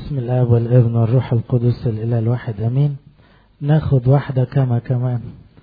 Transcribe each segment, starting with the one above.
بسم الاب والابن والروح القدس الاله الواحد امين ناخد واحده كما كمان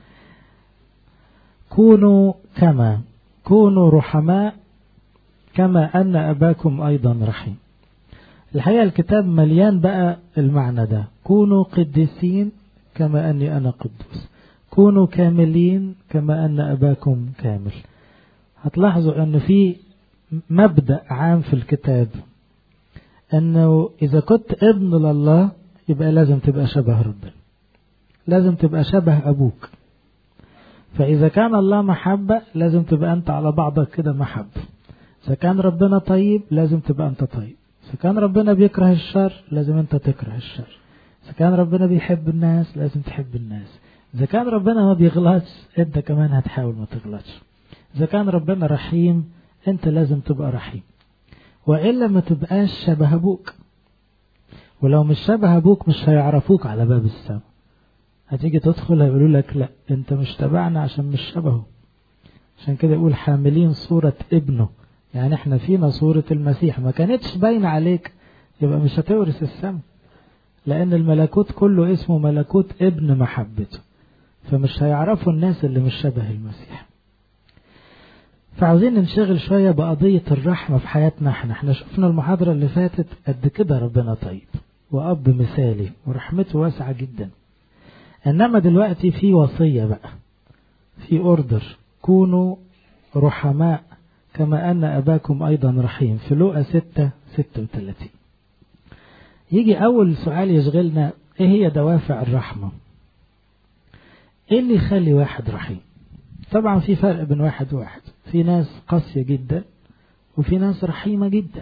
كونوا كما كونوا رحماء كما ان اباكم ايضا رحيم الحقيقه الكتاب مليان بقى المعنى ده كونوا قديسين كما اني انا قدوس كونوا كاملين كما ان اباكم كامل هتلاحظوا ان في مبدا عام في الكتاب انه اذا كنت ابن لله يبقى لازم تبقى شبه ربنا لازم تبقى شبه ابوك فاذا كان الله محبه لازم تبقى انت على بعضك كده محبه اذا كان ربنا طيب لازم تبقى انت طيب اذا كان ربنا بيكره الشر لازم انت تكره الشر اذا كان ربنا بيحب الناس لازم تحب الناس اذا كان ربنا ما بيغلطش انت كمان هتحاول ما تغلطش اذا كان ربنا رحيم انت لازم تبقى رحيم والا ما تبقاش شبه ابوك ولو مش شبه ابوك مش هيعرفوك على باب السماء هتيجي تدخل هيقولوا لك لا انت مش تبعنا عشان مش شبهه عشان كده يقول حاملين صورة ابنه يعني احنا فينا صورة المسيح ما كانتش باينة عليك يبقى مش هتورث السماء لان الملكوت كله اسمه ملكوت ابن محبته فمش هيعرفوا الناس اللي مش شبه المسيح فعاوزين ننشغل شوية بقضية الرحمة في حياتنا احنا احنا شفنا المحاضرة اللي فاتت قد كده ربنا طيب وأب مثالي ورحمته واسعة جدا إنما دلوقتي في وصية بقى في أوردر كونوا رحماء كما أن أباكم أيضا رحيم في لوقا 6 36 يجي أول سؤال يشغلنا إيه هي دوافع الرحمة إيه اللي يخلي واحد رحيم طبعا في فرق بين واحد وواحد في ناس قاسية جدا وفي ناس رحيمة جدا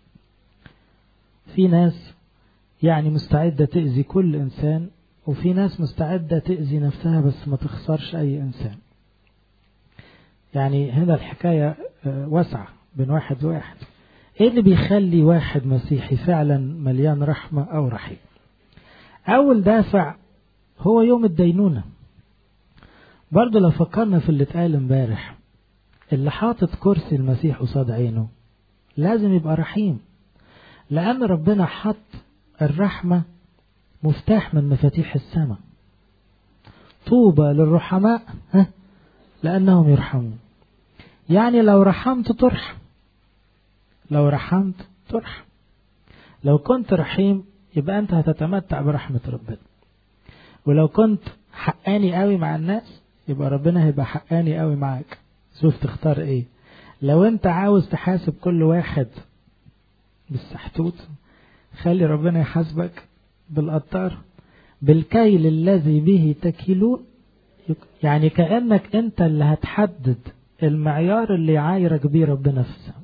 في ناس يعني مستعدة تأذي كل إنسان وفي ناس مستعدة تأذي نفسها بس ما تخسرش أي إنسان يعني هنا الحكاية واسعة بين واحد وواحد ايه اللي بيخلي واحد مسيحي فعلا مليان رحمة او رحيم اول دافع هو يوم الدينونة برضه لو فكرنا في اللي اتقال امبارح اللي حاطط كرسي المسيح قصاد عينه لازم يبقى رحيم لأن ربنا حط الرحمة مفتاح من مفاتيح السماء طوبى للرحماء ها لأنهم يرحمون يعني لو رحمت ترحم لو رحمت ترحم لو كنت رحيم يبقى أنت هتتمتع برحمة ربنا ولو كنت حقاني قوي مع الناس يبقى ربنا هيبقى حقاني قوي معاك شوف تختار ايه لو انت عاوز تحاسب كل واحد بالسحتوت خلي ربنا يحاسبك بالقطار بالكيل الذي به تكيلون يعني كأنك انت اللي هتحدد المعيار اللي يعايرك بيه ربنا في السماء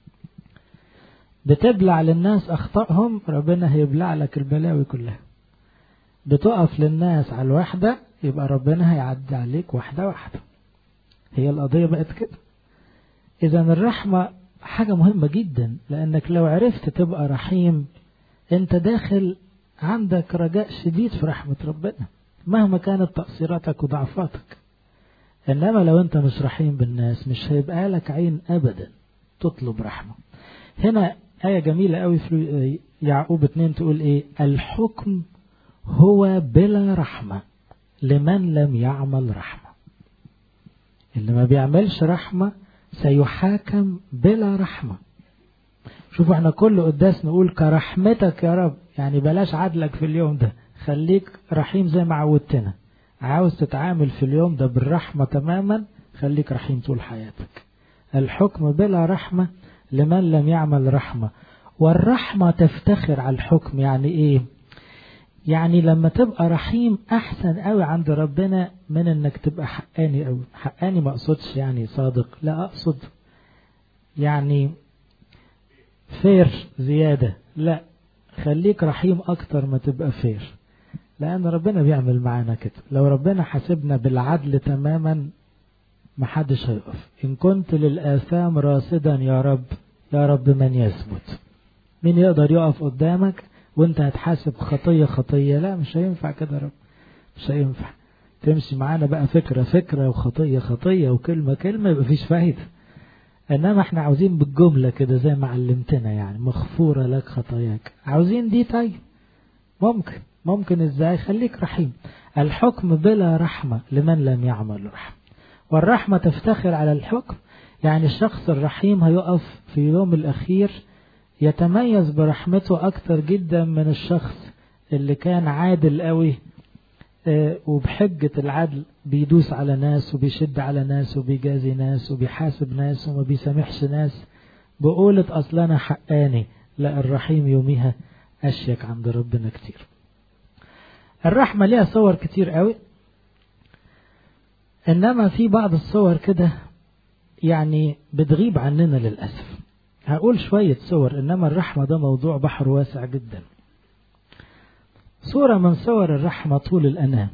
بتبلع للناس اخطائهم ربنا هيبلع لك البلاوي كلها بتقف للناس على الواحدة يبقى ربنا هيعدي عليك واحدة واحدة هي القضية بقت كده إذا الرحمة حاجة مهمة جدا لأنك لو عرفت تبقى رحيم أنت داخل عندك رجاء شديد في رحمة ربنا مهما كانت تقصيراتك وضعفاتك إنما لو أنت مش رحيم بالناس مش هيبقى لك عين أبدا تطلب رحمة هنا آية جميلة قوي في يعقوب اتنين تقول إيه الحكم هو بلا رحمة لمن لم يعمل رحمة اللي ما بيعملش رحمة سيحاكم بلا رحمة شوفوا احنا كل قداس نقول كرحمتك يا رب يعني بلاش عدلك في اليوم ده خليك رحيم زي ما عودتنا عاوز تتعامل في اليوم ده بالرحمة تماما خليك رحيم طول حياتك الحكم بلا رحمة لمن لم يعمل رحمة والرحمة تفتخر على الحكم يعني ايه يعني لما تبقى رحيم احسن قوي عند ربنا من انك تبقى حقاني قوي حقاني ما اقصدش يعني صادق لا اقصد يعني فير زيادة لا خليك رحيم اكتر ما تبقى فير لان ربنا بيعمل معانا كده لو ربنا حاسبنا بالعدل تماما محدش هيقف ان كنت للآثام راصدا يا رب يا رب من يثبت مين يقدر يقف قدامك وانت هتحاسب خطية خطية لا مش هينفع كده يا رب مش هينفع تمشي معانا بقى فكرة فكرة وخطية خطية وكلمة كلمة يبقى فيش فايدة انما احنا عاوزين بالجملة كده زي ما علمتنا يعني مغفورة لك خطاياك عاوزين دي طيب ممكن ممكن ازاي خليك رحيم الحكم بلا رحمة لمن لم يعمل رحمة والرحمة تفتخر على الحكم يعني الشخص الرحيم هيقف في يوم الأخير يتميز برحمته أكثر جدا من الشخص اللي كان عادل قوي وبحجة العدل بيدوس على ناس وبيشد على ناس وبيجازي ناس وبيحاسب ناس وما بيسامحش ناس بقولة أصل أنا حقاني لا الرحيم يوميها أشيك عند ربنا كتير الرحمة ليها صور كتير قوي إنما في بعض الصور كده يعني بتغيب عننا للأسف هقول شوية صور إنما الرحمة ده موضوع بحر واسع جدا صورة من صور الرحمة طول الأنام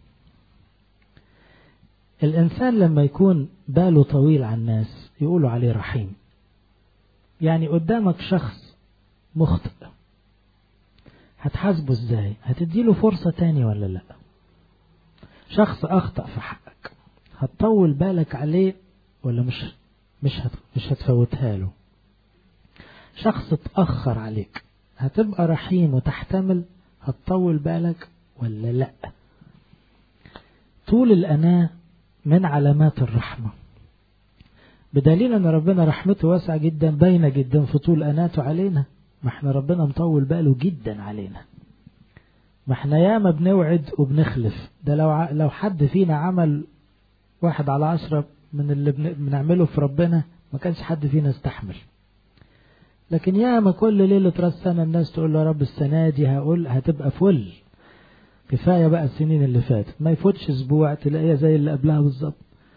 الإنسان لما يكون باله طويل على الناس يقولوا عليه رحيم يعني قدامك شخص مخطئ هتحاسبه ازاي هتديله فرصة تاني ولا لا شخص أخطأ في حقك هتطول بالك عليه ولا مش مش هت مش هتفوتها له شخص اتأخر عليك هتبقى رحيم وتحتمل هتطول بالك ولا لا طول الأناة من علامات الرحمة بدليل أن ربنا رحمته واسعة جدا باينة جدا في طول أناته علينا ما احنا ربنا مطول باله جدا علينا ما احنا ياما بنوعد وبنخلف ده لو لو حد فينا عمل واحد على عشرة من اللي بنعمله في ربنا ما كانش حد فينا استحمل لكن ياما كل ليلة راس سنة الناس تقول له يا رب السنة دي هقول هتبقى فل كفاية بقى السنين اللي فاتت ما يفوتش اسبوع تلاقيها زي اللي قبلها بالظبط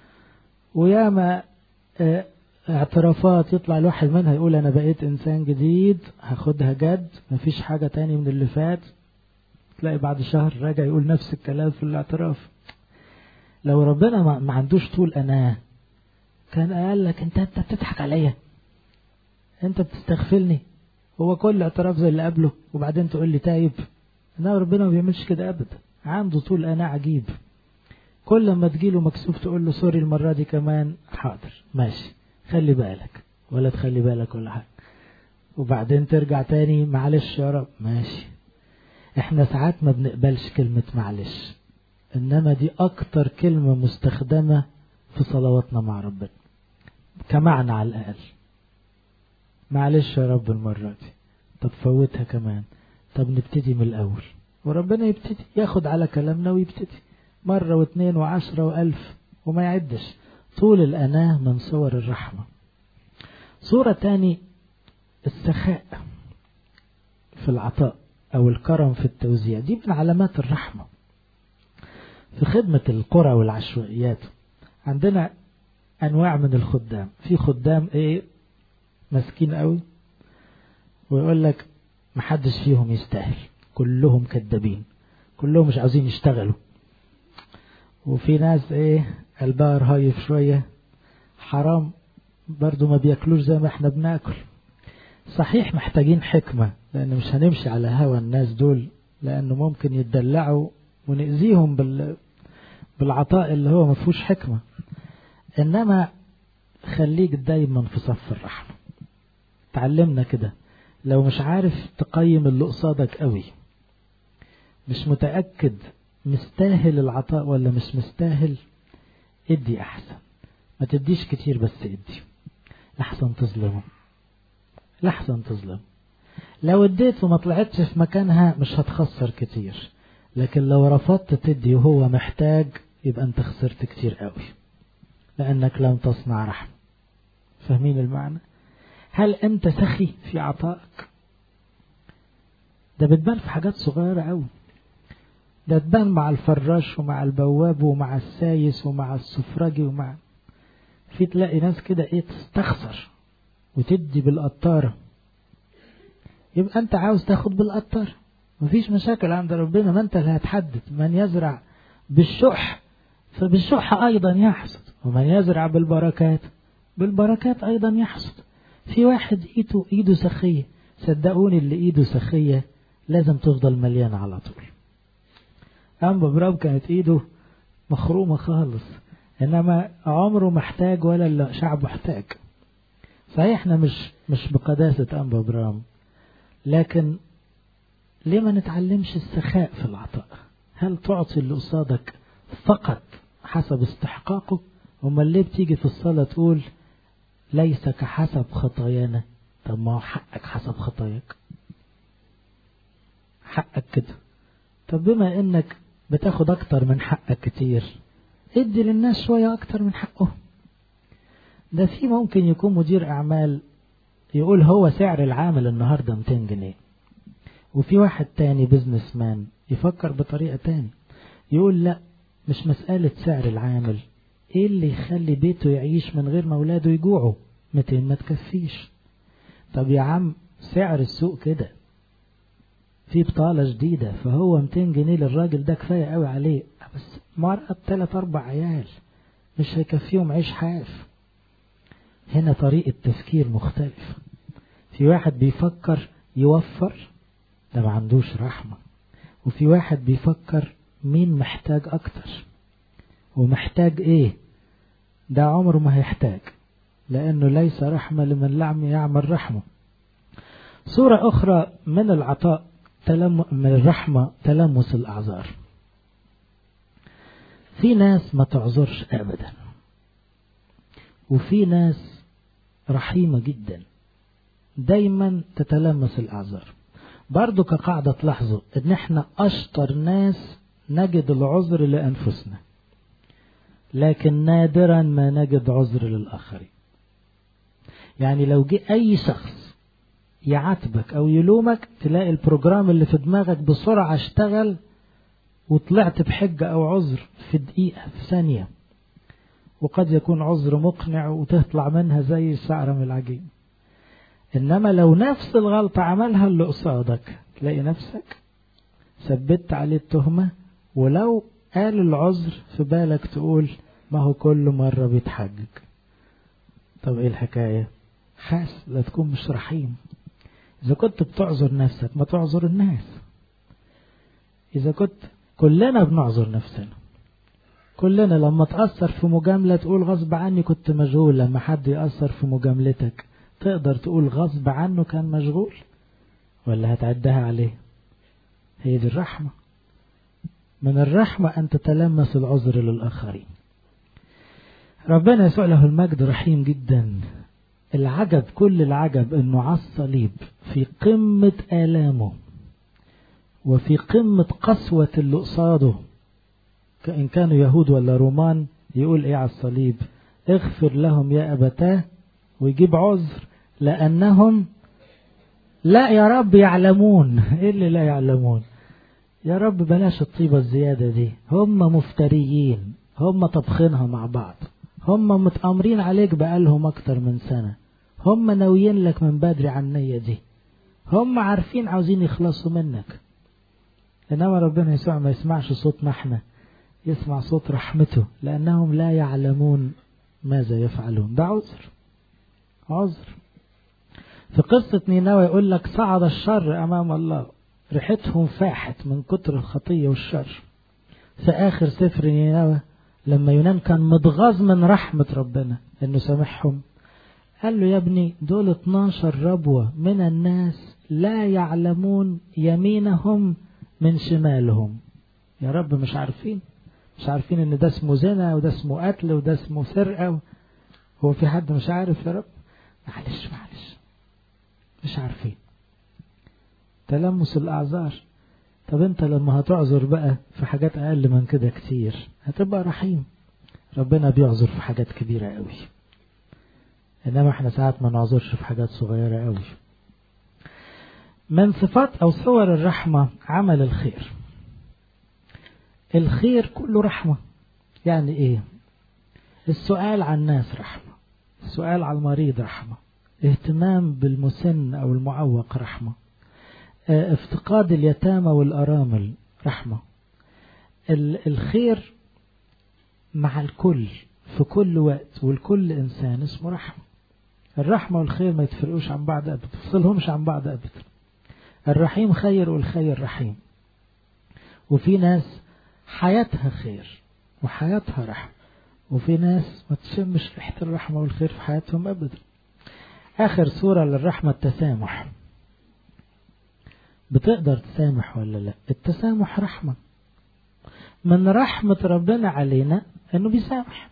وياما اه اعترافات يطلع الواحد منها يقول انا بقيت انسان جديد هاخدها جد مفيش حاجة تاني من اللي فات تلاقي بعد شهر راجع يقول نفس الكلام في الاعتراف لو ربنا ما عندوش طول انا كان قال لك انت انت بتضحك عليا انت بتستغفلني هو كل اعتراف زي اللي قبله وبعدين تقول لي تايب انما ربنا ما بيعملش كده ابدا عنده طول انا عجيب كل ما تجيله مكسوف تقول له سوري المرة دي كمان حاضر ماشي خلي بالك ولا تخلي بالك ولا حاجة وبعدين ترجع تاني معلش يا رب ماشي احنا ساعات ما بنقبلش كلمة معلش انما دي اكتر كلمة مستخدمة في صلواتنا مع ربنا كمعنى على الاقل معلش يا رب المرة دي طب فوتها كمان طب نبتدي من الاول وربنا يبتدي ياخد على كلامنا ويبتدي مرة واثنين وعشرة والف وما يعدش طول الأناة من صور الرحمة صورة تاني السخاء في العطاء أو الكرم في التوزيع دي من علامات الرحمة في خدمة القرى والعشوائيات عندنا أنواع من الخدام في خدام إيه مسكين قوي ويقول لك محدش فيهم يستاهل كلهم كذابين كلهم مش عاوزين يشتغلوا وفي ناس ايه قلبها رهيف شوية حرام برضو ما بياكلوش زي ما احنا بناكل صحيح محتاجين حكمة لأن مش هنمشي على هوى الناس دول لأنه ممكن يتدلعوا ونأذيهم بال بالعطاء اللي هو ما فيهوش حكمة إنما خليك دايما في صف الرحمة تعلمنا كده لو مش عارف تقيم اللي قصادك قوي مش متأكد مستاهل العطاء ولا مش مستاهل ادي احسن ما تديش كتير بس ادي لحسن تظلمه لحسن تظلم لو اديت وما طلعتش في مكانها مش هتخسر كتير لكن لو رفضت تدي وهو محتاج يبقى انت خسرت كتير قوي لانك لم تصنع رحمة فاهمين المعنى هل انت سخي في عطائك ده بتبان في حاجات صغيرة قوي ده تبان مع الفراش ومع البواب ومع السايس ومع السفرجي ومع في تلاقي ناس كده ايه تستخسر وتدي بالقطارة يبقى انت عاوز تاخد بالقطارة مفيش مشاكل عند ربنا ما انت اللي هتحدد من يزرع بالشح فبالشح ايضا يحصد ومن يزرع بالبركات بالبركات ايضا يحصد في واحد ايده ايده سخية صدقوني اللي ايده سخية لازم تفضل مليانة على طول أما برام كانت إيده مخرومة خالص إنما عمره محتاج ولا شعبه احتاج صحيح احنا مش مش بقداسة أنبا برام لكن ليه ما نتعلمش السخاء في العطاء هل تعطي اللي قصادك فقط حسب استحقاقه امال ليه بتيجي في الصلاة تقول ليس كحسب خطايانا طب ما هو حقك حسب خطاياك حقك كده طب بما انك بتاخد اكتر من حقك كتير ادي للناس شوية اكتر من حقهم ده في ممكن يكون مدير اعمال يقول هو سعر العامل النهاردة 200 جنيه وفي واحد تاني بزنس مان يفكر بطريقة تاني يقول لا مش مسألة سعر العامل ايه اللي يخلي بيته يعيش من غير ما اولاده يجوعوا 200 ما تكفيش طب يا عم سعر السوق كده في بطالة جديدة فهو 200 جنيه للراجل ده كفاية قوي عليه بس مرأة تلات أربع عيال مش هيكفيهم عيش حاف هنا طريقة تفكير مختلف في واحد بيفكر يوفر ده ما عندوش رحمة وفي واحد بيفكر مين محتاج أكتر ومحتاج إيه ده عمره ما هيحتاج لأنه ليس رحمة لمن لم يعمل رحمة صورة أخرى من العطاء تلم من الرحمة تلمس الأعذار في ناس ما تعذرش أبدا وفي ناس رحيمة جدا دايما تتلمس الأعذار برضو كقاعدة تلاحظوا ان احنا اشطر ناس نجد العذر لانفسنا لكن نادرا ما نجد عذر للاخرين يعني لو جه اي شخص يعاتبك او يلومك تلاقي البروجرام اللي في دماغك بسرعة اشتغل وطلعت بحجة او عذر في دقيقة في ثانية وقد يكون عذر مقنع وتطلع منها زي الشعرة من العجين إنما لو نفس الغلطة عملها اللي قصادك تلاقي نفسك ثبت عليه التهمة ولو قال العذر في بالك تقول ما هو كل مرة بيتحجج طب ايه الحكاية حاس لا تكون مش رحيم إذا كنت بتعذر نفسك ما تعذر الناس إذا كنت كلنا بنعذر نفسنا كلنا لما تأثر في مجاملة تقول غصب عني كنت مشغول لما حد يأثر في مجاملتك تقدر تقول غصب عنه كان مشغول ولا هتعدها عليه هي دي الرحمة من الرحمة أن تتلمس العذر للآخرين ربنا يسوع له المجد رحيم جدا العجب كل العجب أنه على الصليب في قمة آلامه وفي قمة قسوة اللي قصاده إن كانوا يهود ولا رومان يقول إيه على الصليب اغفر لهم يا أبتاه ويجيب عذر لأنهم لا يا رب يعلمون إيه اللي لا يعلمون يا رب بلاش الطيبة الزيادة دي هم مفتريين هم طبخينها مع بعض هم متأمرين عليك بقالهم أكتر من سنة هم ناويين لك من بدري عن النية دي هم عارفين عاوزين يخلصوا منك إنما ربنا يسوع ما يسمعش صوتنا احنا يسمع صوت رحمته لأنهم لا يعلمون ماذا يفعلون ده عذر عذر في قصة نينوى يقول لك صعد الشر أمام الله ريحتهم فاحت من كتر الخطية والشر في آخر سفر نينوى لما يونان كان متغاظ من رحمة ربنا إنه سامحهم قال له يا ابني دول 12 ربوة من الناس لا يعلمون يمينهم من شمالهم يا رب مش عارفين مش عارفين ان ده اسمه زنا وده اسمه قتل وده اسمه سرقة هو في حد مش عارف يا رب معلش معلش مش عارفين تلمس الأعذار طب انت لما هتعذر بقى في حاجات أقل من كده كتير هتبقى رحيم ربنا بيعذر في حاجات كبيرة قوي إنما احنا ساعات ما نعذرش في حاجات صغيرة قوي من صفات أو صور الرحمة عمل الخير الخير كله رحمة يعني ايه السؤال عن الناس رحمة السؤال على المريض رحمة اهتمام بالمسن أو المعوق رحمة افتقاد اليتامى والأرامل رحمة الخير مع الكل في كل وقت والكل إنسان اسمه رحمة الرحمة والخير ما يتفرقوش عن بعض أبدا تفصلهمش عن بعض أبدا الرحيم خير والخير رحيم وفي ناس حياتها خير وحياتها رحمة وفي ناس ما تشمش ريحة الرحمة والخير في حياتهم أبدا آخر صورة للرحمة التسامح بتقدر تسامح ولا لا التسامح رحمة من رحمة ربنا علينا انه بيسامح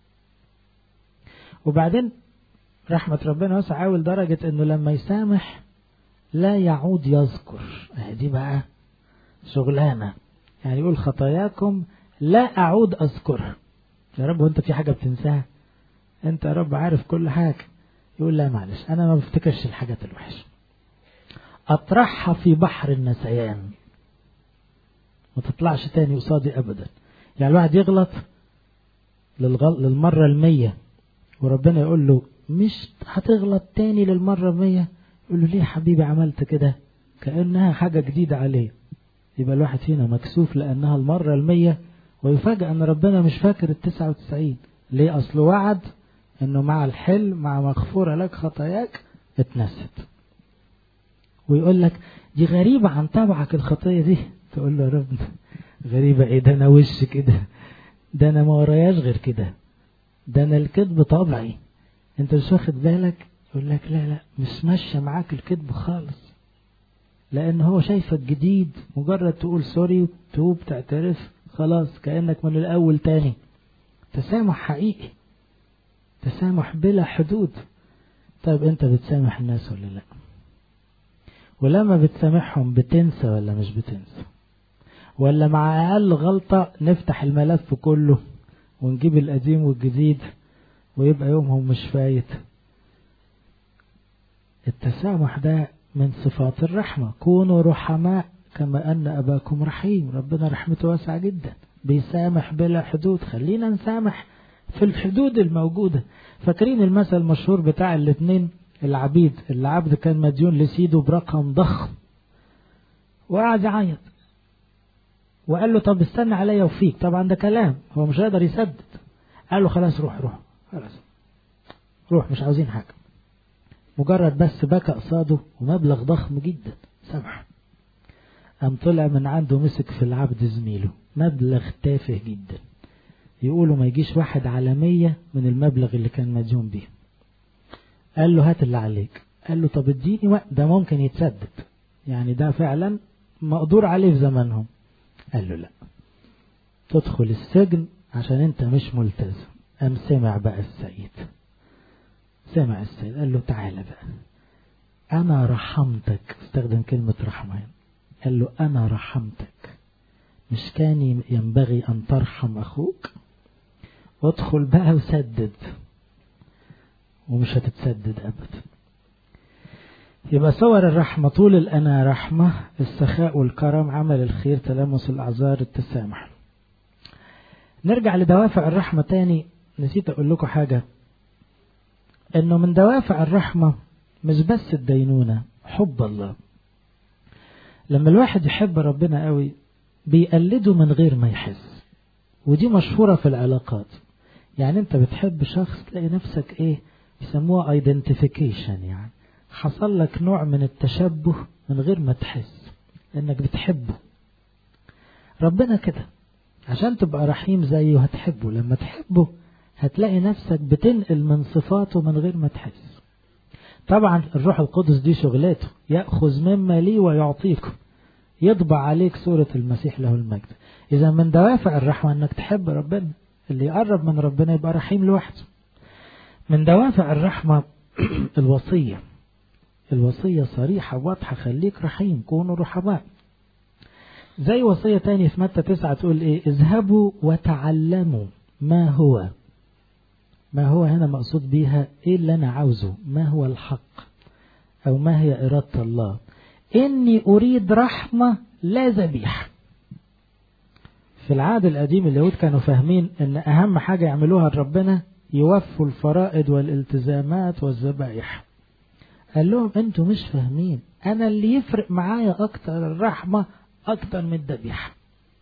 وبعدين رحمة ربنا واسعة أوي لدرجة انه لما يسامح لا يعود يذكر دي بقى شغلانة يعني يقول خطاياكم لا أعود أذكرها يا رب وانت في حاجة بتنساها انت يا رب عارف كل حاجة يقول لا معلش انا ما بفتكرش الحاجات الوحشة اطرحها في بحر النسيان ما تطلعش تاني قصادي ابدا يعني الواحد يغلط للغل... للمرة المية وربنا يقول له مش هتغلط تاني للمرة المية يقول له ليه حبيبي عملت كده كأنها حاجة جديدة عليه يبقى الواحد فينا مكسوف لأنها المرة المية ويفاجأ أن ربنا مش فاكر التسعة وتسعين ليه أصل وعد أنه مع الحل مع مغفورة لك خطاياك اتنست ويقول لك دي غريبة عن طبعك الخطية دي تقول له يا رب غريبة ايه ده انا وش كده ده انا ما وراياش غير كده ده انا الكذب طبعي انت مش واخد بالك يقول لك لا لا مش ماشية معاك الكذب خالص لان هو شايفك جديد مجرد تقول سوري وتوب تعترف خلاص كأنك من الاول تاني تسامح حقيقي تسامح بلا حدود طيب انت بتسامح الناس ولا لا ولما بتسامحهم بتنسى ولا مش بتنسى ولا مع اقل غلطة نفتح الملف كله ونجيب القديم والجديد ويبقى يومهم مش فايت التسامح ده من صفات الرحمة كونوا رحماء كما أن أباكم رحيم ربنا رحمته واسعة جدا بيسامح بلا حدود خلينا نسامح في الحدود الموجودة فاكرين المثل المشهور بتاع الاثنين العبيد العبد كان مديون لسيده برقم ضخم وقعد يعيط وقال له طب استنى عليا وفيك طبعا ده كلام هو مش هيقدر يسدد قال له خلاص روح روح خلاص روح مش عاوزين حاجة مجرد بس بكى قصاده ومبلغ ضخم جدا سامح قام طلع من عنده مسك في العبد زميله مبلغ تافه جدا يقولوا ما يجيش واحد على مية من المبلغ اللي كان مديون بيه قال له هات اللي عليك قال له طب اديني وقت ده ممكن يتسدد يعني ده فعلا مقدور عليه في زمانهم قال له لا تدخل السجن عشان انت مش ملتزم قام سمع بقى السيد سمع السيد قال له تعالى بقى انا رحمتك استخدم كلمة رحمة قال له انا رحمتك مش كان ينبغي ان ترحم اخوك وادخل بقى وسدد ومش هتتسدد ابدا يبقى صور الرحمة طول الأنا رحمة السخاء والكرم عمل الخير تلامس الأعذار التسامح نرجع لدوافع الرحمة تاني نسيت أقول لكم حاجة إنه من دوافع الرحمة مش بس الدينونة حب الله لما الواحد يحب ربنا قوي بيقلده من غير ما يحس ودي مشهورة في العلاقات يعني انت بتحب شخص تلاقي نفسك ايه يسموها identification يعني حصل لك نوع من التشبه من غير ما تحس لانك بتحبه ربنا كده عشان تبقى رحيم زيه هتحبه لما تحبه هتلاقي نفسك بتنقل من صفاته من غير ما تحس طبعا الروح القدس دي شغلته يأخذ مما لي ويعطيكم يطبع عليك صورة المسيح له المجد إذا من دوافع الرحمة أنك تحب ربنا اللي يقرب من ربنا يبقى رحيم لوحده من دوافع الرحمة الوصية الوصية صريحة واضحة خليك رحيم كونوا رحماء زي وصية تاني في متى تسعة تقول ايه اذهبوا وتعلموا ما هو ما هو هنا مقصود بيها ايه اللي انا عاوزه ما هو الحق او ما هي ارادة الله اني اريد رحمة لا ذبيحة في العهد القديم اليهود كانوا فاهمين ان اهم حاجة يعملوها لربنا يوفوا الفرائض والالتزامات والذبائح قال لهم انتوا مش فاهمين انا اللي يفرق معايا اكتر الرحمة اكتر من الذبيحة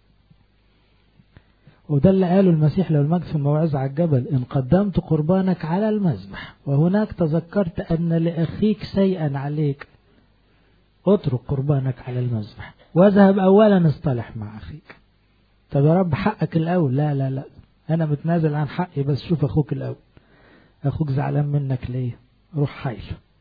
وده اللي قاله المسيح لو المجد في الموعظة على الجبل إن قدمت قربانك على المذبح وهناك تذكرت أن لأخيك شيئا عليك اترك قربانك على المذبح واذهب أولا اصطلح مع أخيك طب يا رب حقك الأول لا لا لا أنا متنازل عن حقي بس شوف أخوك الأول أخوك زعلان منك ليه روح حايل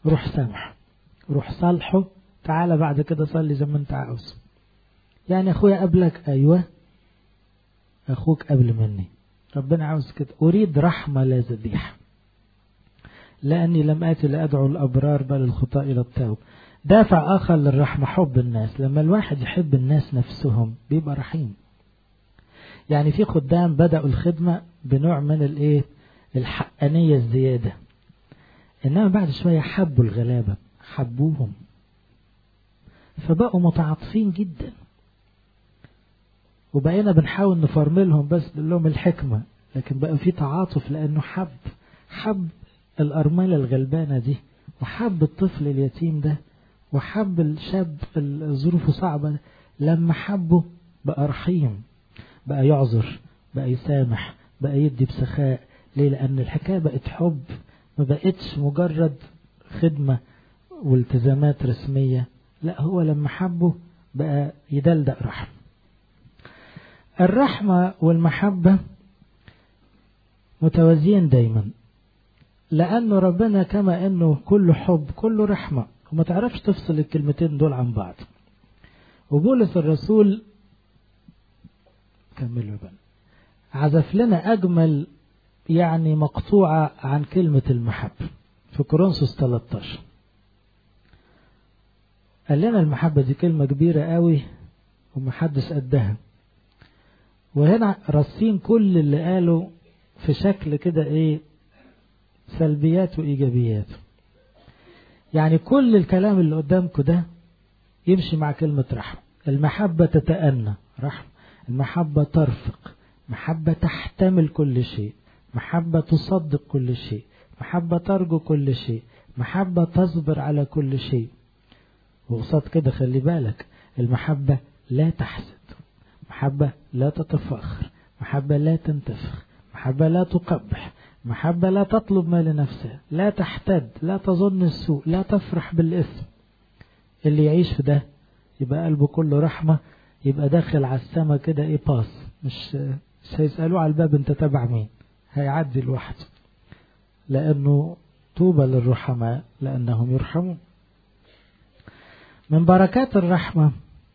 روح سامح روح صالحه تعالى بعد كده صلي زي ما انت عاوز يعني اخويا قبلك ايوه اخوك قبل مني ربنا عاوز كده اريد رحمة لا ذبيحة لاني لم اتي لادعو الابرار بل الخطاء الى التوب دافع اخر للرحمة حب الناس لما الواحد يحب الناس نفسهم بيبقى رحيم يعني في خدام بدأوا الخدمة بنوع من الايه الحقانية الزيادة انما بعد شوية حبوا الغلابة حبوهم فبقوا متعاطفين جدا وبقينا بنحاول نفرملهم بس لهم الحكمة لكن بقى في تعاطف لأنه حب حب الأرملة الغلبانة دي وحب الطفل اليتيم ده وحب الشاب ظروفه صعبة لما حبه بقى رحيم بقى يعذر بقى يسامح بقى يدي بسخاء ليه لأن الحكاية بقت حب ما بقتش مجرد خدمة والتزامات رسمية لا هو لما حبه بقى يدلدق رحم الرحمة والمحبة متوازيين دايما لأنه ربنا كما أنه كله حب كله رحمة وما تعرفش تفصل الكلمتين دول عن بعض وبولس الرسول كملوا بقى عزف لنا أجمل يعني مقطوعة عن كلمة المحبة في كورنثوس 13 قال لنا المحبة دي كلمة كبيرة قوي ومحدش قدها وهنا رصين كل اللي قاله في شكل كده ايه سلبيات وايجابيات يعني كل الكلام اللي قدامكم ده يمشي مع كلمة رحمة المحبة تتأنى رحمة المحبة ترفق محبة تحتمل كل شيء محبة تصدق كل شيء محبة ترجو كل شيء محبة تصبر على كل شيء وقصاد كده خلي بالك المحبة لا تحسد محبة لا تتفاخر محبة لا تنتفخ محبة لا تقبح محبة لا تطلب ما لنفسها لا تحتد لا تظن السوء لا تفرح بالإثم اللي يعيش في ده يبقى قلبه كله رحمة يبقى داخل على السما كده ايه باص مش مش هيسألوه على الباب انت تبع مين هيعدي لوحده لأنه طوبى للرحماء لأنهم يرحمون من بركات الرحمة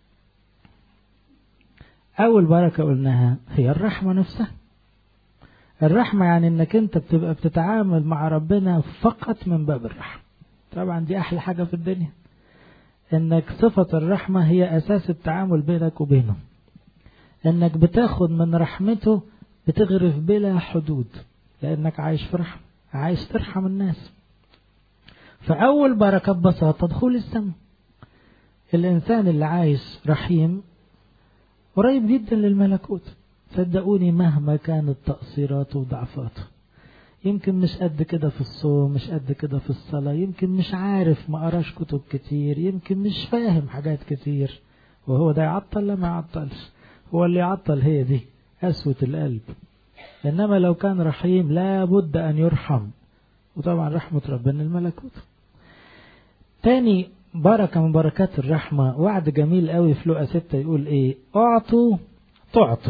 أول بركة قلناها هي الرحمة نفسها الرحمة يعني انك انت بتبقى بتتعامل مع ربنا فقط من باب الرحمة طبعا دي احلى حاجة في الدنيا انك صفة الرحمة هي اساس التعامل بينك وبينه انك بتاخد من رحمته بتغرف بلا حدود لانك عايش في رحمة عايش ترحم الناس فاول بركة ببساطة دخول السماء الانسان اللي عايش رحيم قريب جدا للملكوت صدقوني مهما كانت تقصيراته وضعفاته يمكن مش قد كده في الصوم مش قد كده في الصلاة يمكن مش عارف ما قراش كتب كتير يمكن مش فاهم حاجات كتير وهو ده يعطل لا ما يعطلش هو اللي يعطل هي دي قسوة القلب إنما لو كان رحيم لا بد أن يرحم وطبعا رحمة ربنا الملكوت تاني بركة من بركات الرحمة وعد جميل قوي في لقا ستة يقول ايه اعطوا تعطوا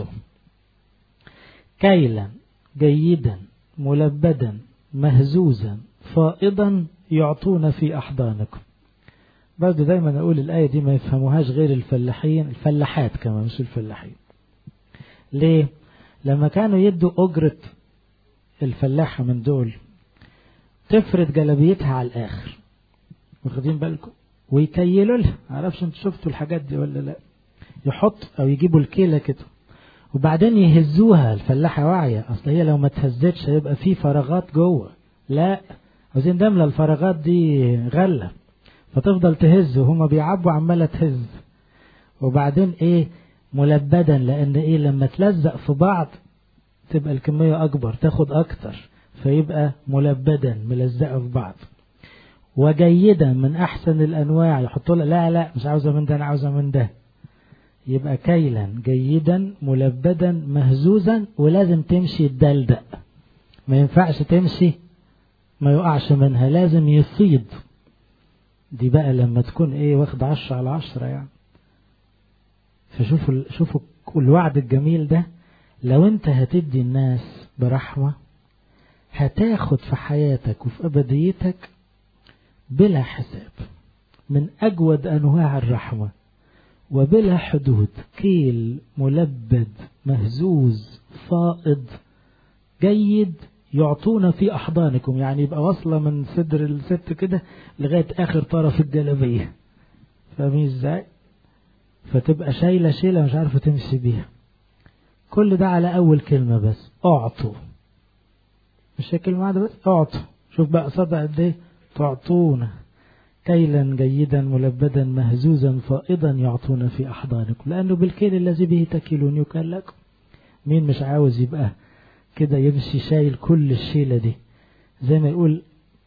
كيلا جيدا ملبدا مهزوزا فائضا يعطون في أحضانكم برضه دايما أقول الآية دي ما يفهموهاش غير الفلاحين الفلاحات كمان مش الفلاحين ليه لما كانوا يدوا أجرة الفلاحة من دول تفرد جلبيتها على الآخر واخدين بالكم ويكيلوا لها معرفش انتوا شفتوا الحاجات دي ولا لا يحط او يجيبوا الكيلة كده وبعدين يهزوها الفلاحة واعية اصل هي لو ما تهزتش هيبقى في فراغات جوه لا عاوزين نملى الفراغات دي غلة فتفضل تهز وهما بيعبوا عمالة تهز وبعدين ايه ملبدا لان ايه لما تلزق في بعض تبقى الكمية اكبر تاخد اكتر فيبقى ملبدا ملزقة في بعض وجيدا من احسن الانواع يحطوا لا لا مش عاوزة من ده انا عاوزة من ده يبقى كيلا جيدا ملبدا مهزوزا ولازم تمشي الدلدق ما ينفعش تمشي ما يقعش منها لازم يصيد دي بقى لما تكون ايه واخد عشرة على عشرة يعني فشوفوا شوفوا الوعد الجميل ده لو انت هتدي الناس برحمة هتاخد في حياتك وفي أبديتك بلا حساب من أجود أنواع الرحمة وبلا حدود كيل ملبد مهزوز فائض جيد يعطونا في أحضانكم يعني يبقى واصلة من صدر الست كده لغاية آخر طرف الجلبية فاهمين ازاي؟ فتبقى شايلة شيلة مش عارفة تمشي بيها كل ده على أول كلمة بس أعطوا مش هي كلمة واحدة بس أعطوا شوف بقى صدق قد إيه تعطونا كيلا جيدا ملبدا مهزوزا فائضا يعطونا في أحضانكم لأنه بالكيل الذي به تكيلون يكال لكم مين مش عاوز يبقى كده يمشي شايل كل الشيلة دي زي ما يقول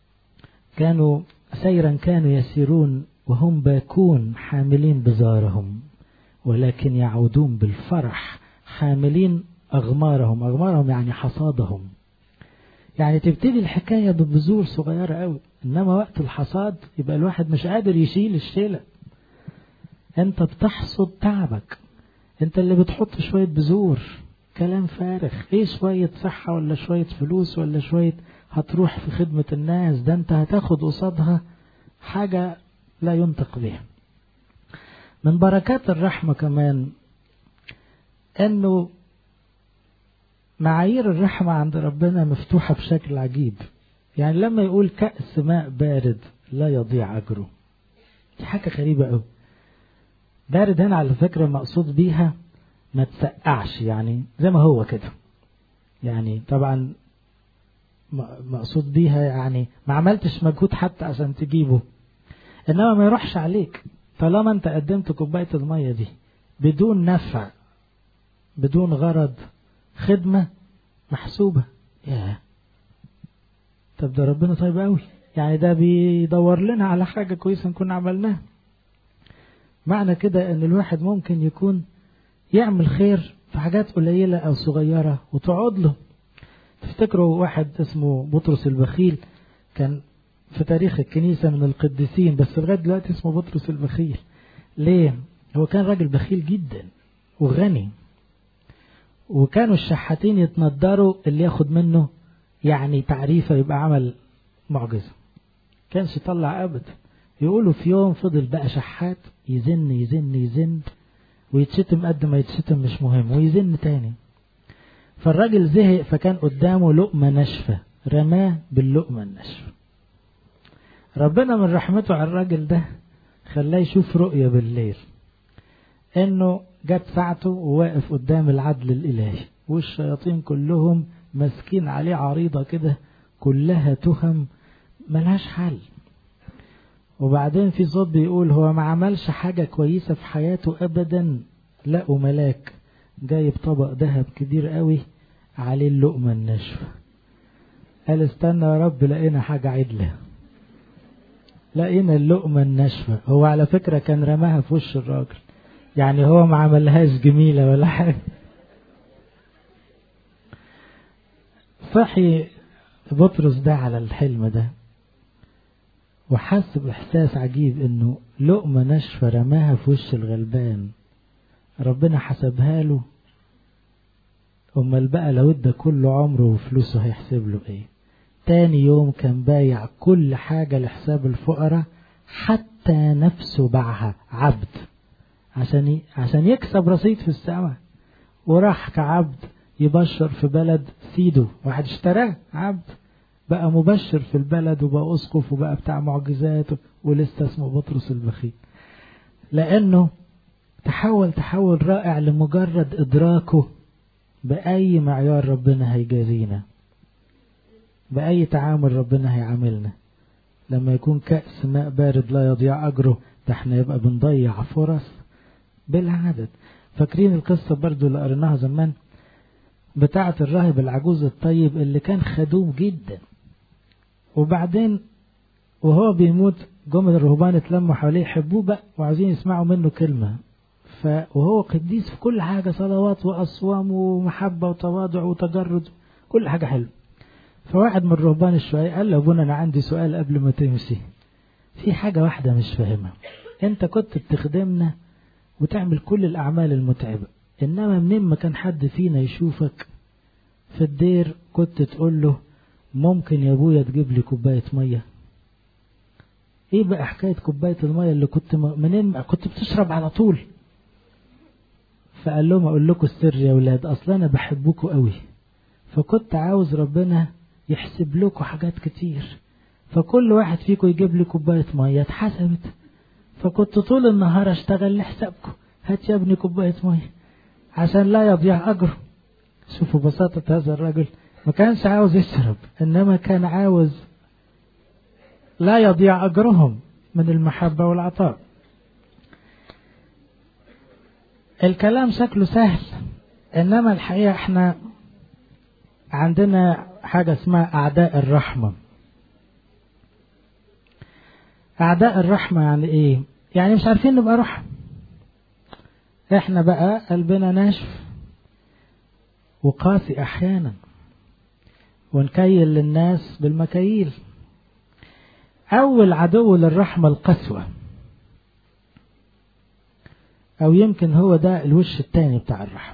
كانوا سيرا كانوا يسيرون وهم باكون حاملين بزارهم ولكن يعودون بالفرح حاملين أغمارهم أغمارهم يعني حصادهم يعني تبتدي الحكاية ببذور صغيرة قوي إنما وقت الحصاد يبقى الواحد مش قادر يشيل الشيلة أنت بتحصد تعبك أنت اللي بتحط شوية بذور كلام فارغ إيه شوية صحة ولا شوية فلوس ولا شوية هتروح في خدمة الناس ده أنت هتاخد قصادها حاجة لا ينطق بها من بركات الرحمة كمان أنه معايير الرحمة عند ربنا مفتوحة بشكل عجيب يعني لما يقول كأس ماء بارد لا يضيع أجره دي حاجة غريبة أوي بارد هنا على فكرة مقصود بيها ما تسقعش يعني زي ما هو كده يعني طبعا مقصود بيها يعني ما عملتش مجهود حتى عشان تجيبه انما ما يروحش عليك طالما انت قدمت كوباية المية دي بدون نفع بدون غرض خدمة محسوبة ياه طب ده ربنا طيب قوي يعني ده بيدور لنا على حاجة كويسة نكون عملناها معنى كده ان الواحد ممكن يكون يعمل خير في حاجات قليلة او صغيرة وتقعد له تفتكروا واحد اسمه بطرس البخيل كان في تاريخ الكنيسة من القديسين بس لغاية دلوقتي اسمه بطرس البخيل ليه؟ هو كان راجل بخيل جدا وغني وكانوا الشحاتين يتندروا اللي ياخد منه يعني تعريفة يبقى عمل معجزة كانش يطلع أبدا يقولوا في يوم فضل بقى شحات يزن يزن يزن ويتشتم قد ما يتشتم مش مهم ويزن تاني فالراجل زهق فكان قدامه لقمة ناشفة رماه باللقمة الناشفة ربنا من رحمته على الراجل ده خلاه يشوف رؤية بالليل انه جت ساعته وواقف قدام العدل الالهي والشياطين كلهم ماسكين عليه عريضة كده كلها تهم ملهاش حل وبعدين في صوت بيقول هو ما عملش حاجة كويسة في حياته أبدا لقوا ملاك جايب طبق ذهب كبير قوي عليه اللقمة الناشفة قال استنى يا رب لقينا حاجة عدلة لقينا اللقمة الناشفة هو على فكرة كان رماها في وش الراجل يعني هو ما عملهاش جميلة ولا حاجة صحي بطرس ده على الحلم ده وحس بإحساس عجيب إنه لقمة ناشفة رماها في وش الغلبان ربنا حسبها له أمال بقى لو ادى كل عمره وفلوسه هيحسب له إيه تاني يوم كان بايع كل حاجة لحساب الفقراء حتى نفسه باعها عبد عشان عشان يكسب رصيد في السماء وراح كعبد يبشر في بلد سيده واحد اشتراه عبد بقى مبشر في البلد وبقى اسقف وبقى بتاع معجزات ولسه اسمه بطرس البخيل لانه تحول تحول رائع لمجرد ادراكه باي معيار ربنا هيجازينا باي تعامل ربنا هيعاملنا لما يكون كأس ماء بارد لا يضيع اجره ده احنا يبقى بنضيع فرص بالعدد فاكرين القصة برضو اللي قريناها زمان بتاعة الراهب العجوز الطيب اللي كان خدوم جدا وبعدين وهو بيموت جم الرهبان اتلموا حواليه يحبوه بقى وعايزين يسمعوا منه كلمة ف وهو قديس في كل حاجة صلوات وأصوام ومحبة وتواضع وتجرد كل حاجة حلوة فواحد من الرهبان الشوية قال له أبونا أنا عندي سؤال قبل ما تمشي في حاجة واحدة مش فاهمها أنت كنت بتخدمنا وتعمل كل الأعمال المتعبة إنما منين ما كان حد فينا يشوفك في الدير كنت تقول له ممكن يا أبويا تجيب لي كوباية مية ايه بقى حكاية كوباية المية اللي كنت م... منين كنت بتشرب على طول فقال لهم اقول لكم السر يا ولاد اصلا انا بحبكم قوي فكنت عاوز ربنا يحسب لكم حاجات كتير فكل واحد فيكم يجيب لي كوباية مية اتحسبت فكنت طول النهار اشتغل لحسابكم هات يا ابني كوباية مية عشان لا يضيع أجره شوفوا بساطة هذا الرجل ما كانش عاوز يشرب إنما كان عاوز لا يضيع أجرهم من المحبة والعطاء الكلام شكله سهل إنما الحقيقة احنا عندنا حاجة اسمها أعداء الرحمة أعداء الرحمة يعني إيه؟ يعني مش عارفين نبقى رحم إحنا بقى قلبنا ناشف وقاسي أحيانا ونكيل للناس بالمكاييل أول عدو للرحمة القسوة أو يمكن هو ده الوش التاني بتاع الرحمة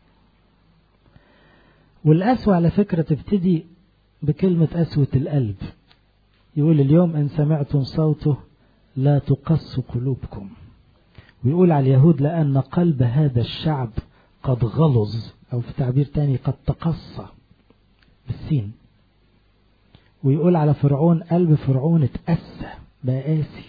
والقسوة على فكرة تبتدي بكلمة قسوة القلب يقول اليوم إن سمعتم صوته لا تقص قلوبكم ويقول على اليهود لأن قلب هذا الشعب قد غلظ أو في تعبير تاني قد تقصى بالسين ويقول على فرعون قلب فرعون اتأسى بقى قاسي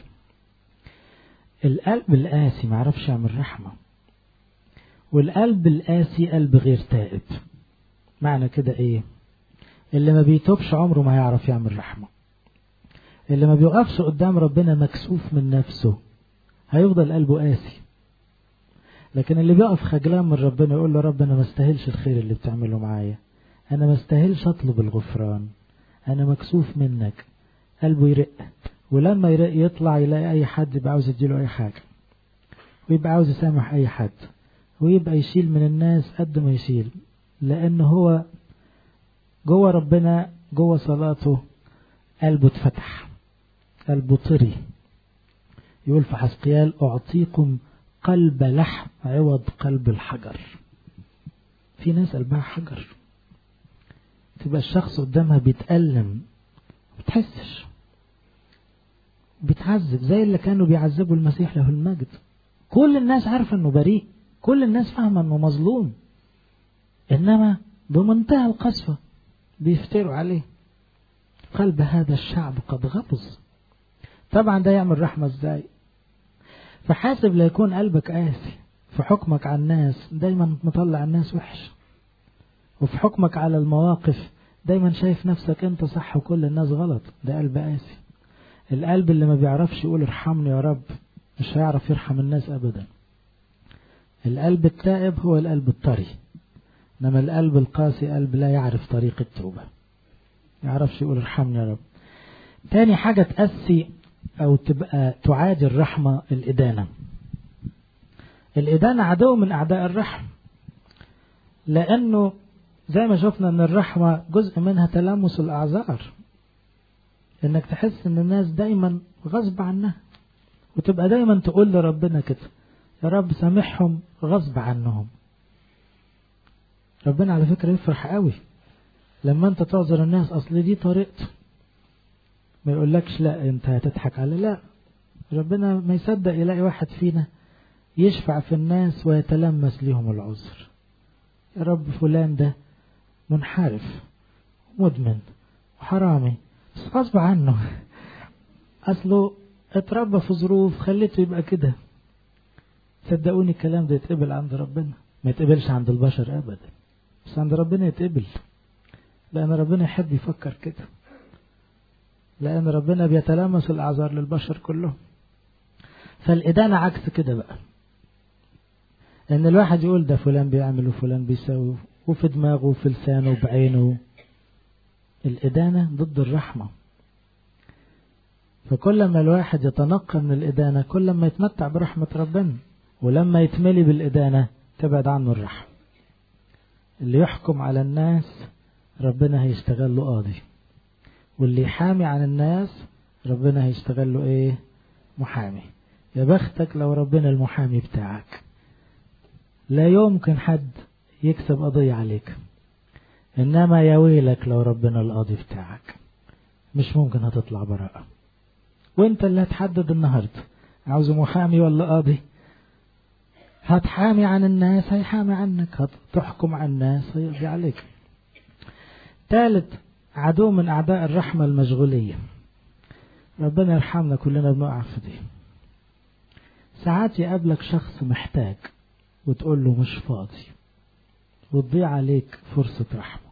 القلب القاسي معرفش يعمل رحمة والقلب القاسي قلب غير تائب معنى كده ايه اللي ما بيتوبش عمره ما يعرف يعمل رحمة اللي ما بيوقفش قدام ربنا مكسوف من نفسه هيفضل قلبه قاسي لكن اللي بيقف خجلان من ربنا يقول له رب انا ما استاهلش الخير اللي بتعمله معايا انا ما استاهلش اطلب الغفران انا مكسوف منك قلبه يرق ولما يرق يطلع يلاقي اي حد يبقى عاوز يديله اي حاجه ويبقى عاوز يسامح اي حد ويبقى يشيل من الناس قد ما يشيل لان هو جوه ربنا جوه صلاته قلبه اتفتح قلبه طري يقول في حسقيال اعطيكم قلب لحم عوض قلب الحجر في ناس قلبها حجر تبقى الشخص قدامها بيتألم ما بتحسش بيتعذب زي اللي كانوا بيعذبوا المسيح له المجد كل الناس عارفة انه بريء كل الناس فاهمة انه مظلوم انما بمنتهى القسوة بيفتروا عليه قلب هذا الشعب قد غلظ طبعا ده يعمل رحمة ازاي فحاسب لا يكون قلبك قاسي في حكمك على الناس دايما مطلع الناس وحش وفي حكمك على المواقف دايما شايف نفسك انت صح وكل الناس غلط ده قلب قاسي القلب اللي ما بيعرفش يقول ارحمني يا رب مش هيعرف يرحم الناس ابدا القلب التائب هو القلب الطري انما القلب القاسي قلب لا يعرف طريق التوبة يعرفش يقول ارحمني يا رب تاني حاجة تأسي أو تبقى تعادي الرحمة الإدانة الإدانة عدو من أعداء الرحم لأنه زي ما شفنا أن الرحمة جزء منها تلامس الأعذار إنك تحس أن الناس دايما غصب عنها وتبقى دايما تقول لربنا كده يا رب سامحهم غصب عنهم ربنا على فكرة يفرح قوي لما انت تعذر الناس اصل دي طريقته ما يقولكش لا انت هتضحك على لا ربنا ما يصدق يلاقي واحد فينا يشفع في الناس ويتلمس ليهم العذر يا رب فلان ده منحرف مدمن وحرامي بس غصب عنه اصله اتربى في ظروف خليته يبقى كده صدقوني الكلام ده يتقبل عند ربنا ما يتقبلش عند البشر ابدا بس عند ربنا يتقبل لان ربنا يحب يفكر كده لأن ربنا بيتلامس الأعذار للبشر كلهم فالإدانة عكس كده بقى إن الواحد يقول ده فلان بيعمل وفلان بيسوي وفي دماغه وفي لسانه وبعينه الإدانة ضد الرحمة فكل ما الواحد يتنقى من الإدانة كل ما يتمتع برحمة ربنا ولما يتملي بالإدانة تبعد عنه الرحمة اللي يحكم على الناس ربنا هيشتغل له قاضي واللي يحامي عن الناس ربنا هيشتغل له ايه محامي يا بختك لو ربنا المحامي بتاعك لا يمكن حد يكسب قضية عليك انما يا ويلك لو ربنا القاضي بتاعك مش ممكن هتطلع براءة وانت اللي هتحدد النهاردة عاوز محامي ولا قاضي هتحامي عن الناس هيحامي عنك هتحكم عن الناس هيقضي عليك ثالث عدو من أعداء الرحمة المشغولية ربنا يرحمنا كلنا بنقع في دي ساعات يقابلك شخص محتاج وتقول له مش فاضي وتضيع عليك فرصة رحمة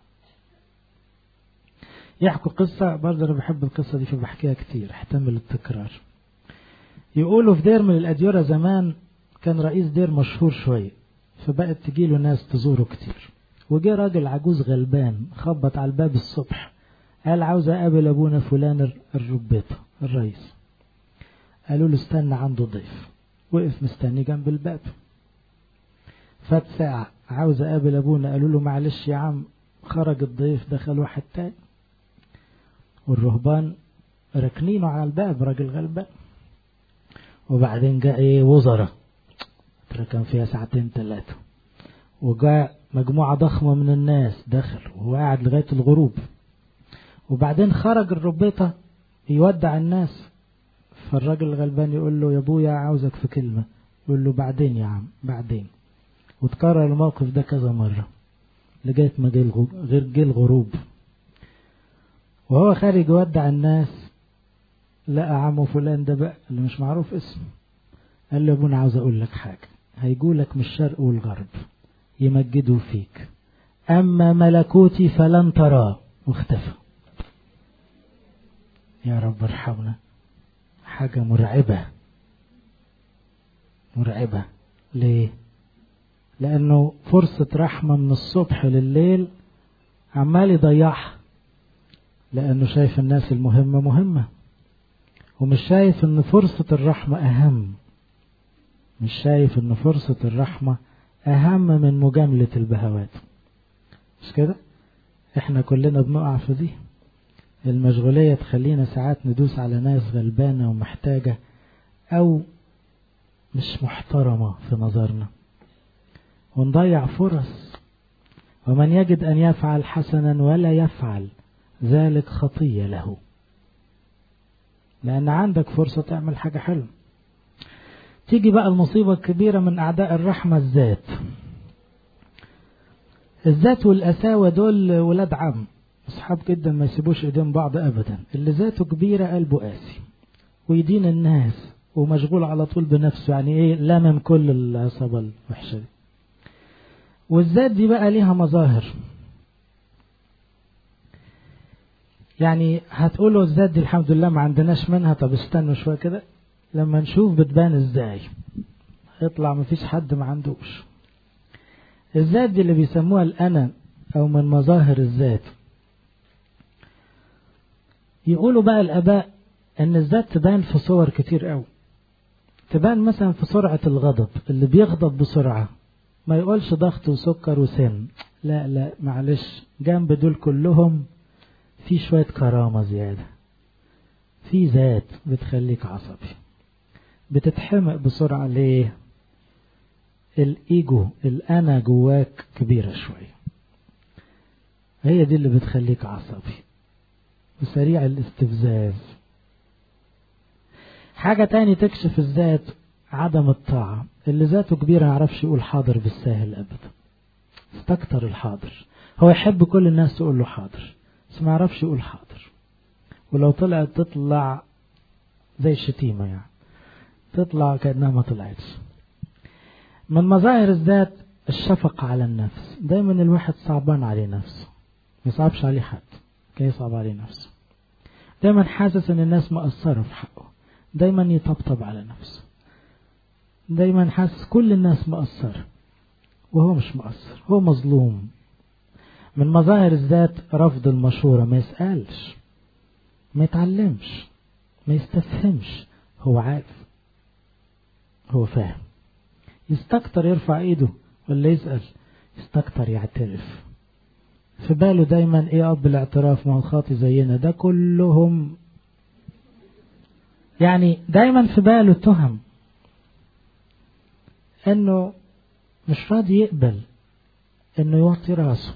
يحكوا قصة برضه أنا بحب القصة دي فبحكيها كتير احتمل التكرار يقولوا في دير من الأديرة زمان كان رئيس دير مشهور شوية فبقت تجيله ناس تزوره كتير وجه راجل عجوز غلبان خبط على الباب الصبح قال عاوز اقابل ابونا فلان الربيطة الرئيس قالوا له استنى عنده ضيف وقف مستني جنب الباب فات ساعة عاوز اقابل ابونا قالوا له معلش يا عم خرج الضيف دخل واحد تاني والرهبان راكنينه على الباب راجل غلبان وبعدين جاء ايه وزراء كان فيها ساعتين ثلاثة وجاء مجموعة ضخمة من الناس دخل وهو قاعد لغاية الغروب وبعدين خرج الربيطة يودع الناس فالراجل الغلبان يقول له يا ابويا عاوزك في كلمة يقول له بعدين يا عم بعدين وتكرر الموقف ده كذا مرة لغاية ما غير جه الغروب وهو خارج يودع الناس لقى عمه فلان ده بقى اللي مش معروف اسمه قال له يا ابونا عاوز اقول لك حاجة هيجولك من الشرق والغرب يمجدوا فيك أما ملكوتي فلن تراه واختفى يا رب ارحمنا حاجة مرعبة مرعبة ليه لأنه فرصة رحمة من الصبح لليل عمال يضيعها لأنه شايف الناس المهمة مهمة ومش شايف ان فرصة الرحمة أهم مش شايف ان فرصة الرحمة أهم من مجاملة البهوات مش كده احنا كلنا بنقع في دي المشغولية تخلينا ساعات ندوس على ناس غلبانة ومحتاجة أو مش محترمة في نظرنا ونضيع فرص ومن يجد أن يفعل حسنا ولا يفعل ذلك خطية له لأن عندك فرصة تعمل حاجة حلوة تيجي بقى المصيبة الكبيرة من أعداء الرحمة الذات الذات والأساوة دول ولاد عم أصحاب جدا ما يسيبوش إيدين بعض أبدا اللي ذاته كبيرة قلبه قاسي ويدين الناس ومشغول على طول بنفسه يعني إيه لامم كل العصابة الوحشة دي والذات دي بقى ليها مظاهر يعني هتقولوا الذات دي الحمد لله ما عندناش منها طب استنوا شوية كده لما نشوف بتبان ازاي يطلع مفيش حد ما عندوش الذات دي اللي بيسموها الأنا أو من مظاهر الذات يقولوا بقى الآباء أن الذات تبان في صور كتير قوي تبان مثلا في سرعة الغضب اللي بيغضب بسرعة ما يقولش ضغط وسكر وسن لا لا معلش جنب دول كلهم في شوية كرامة زيادة في ذات بتخليك عصبي بتتحمق بسرعة ليه الايجو الانا جواك كبيرة شوية هي دي اللي بتخليك عصبي وسريع الاستفزاز حاجة تاني تكشف الذات عدم الطاعة اللي ذاته كبيرة يعرفش يقول حاضر بالساهل أبدا استكتر الحاضر هو يحب كل الناس تقول له حاضر بس ما يعرفش يقول حاضر ولو طلعت تطلع زي الشتيمة يعني تطلع كأنها ما طلعتش من مظاهر الذات الشفقة على النفس دايما الواحد صعبان عليه نفسه ما يصعبش عليه حد كان يصعب عليه نفسه دايما حاسس ان الناس مقصرة في حقه دايما يطبطب على نفسه دايما حاسس كل الناس مقصرة وهو مش مقصر هو مظلوم من مظاهر الذات رفض المشورة ما يسألش ما يتعلمش ما يستفهمش هو عارف هو فاهم يستكتر يرفع ايده ولا يسأل يستكتر يعترف في باله دايما ايه اب الاعتراف ما هو خاطي زينا ده كلهم يعني دايما في باله تهم انه مش راضي يقبل انه يوطي راسه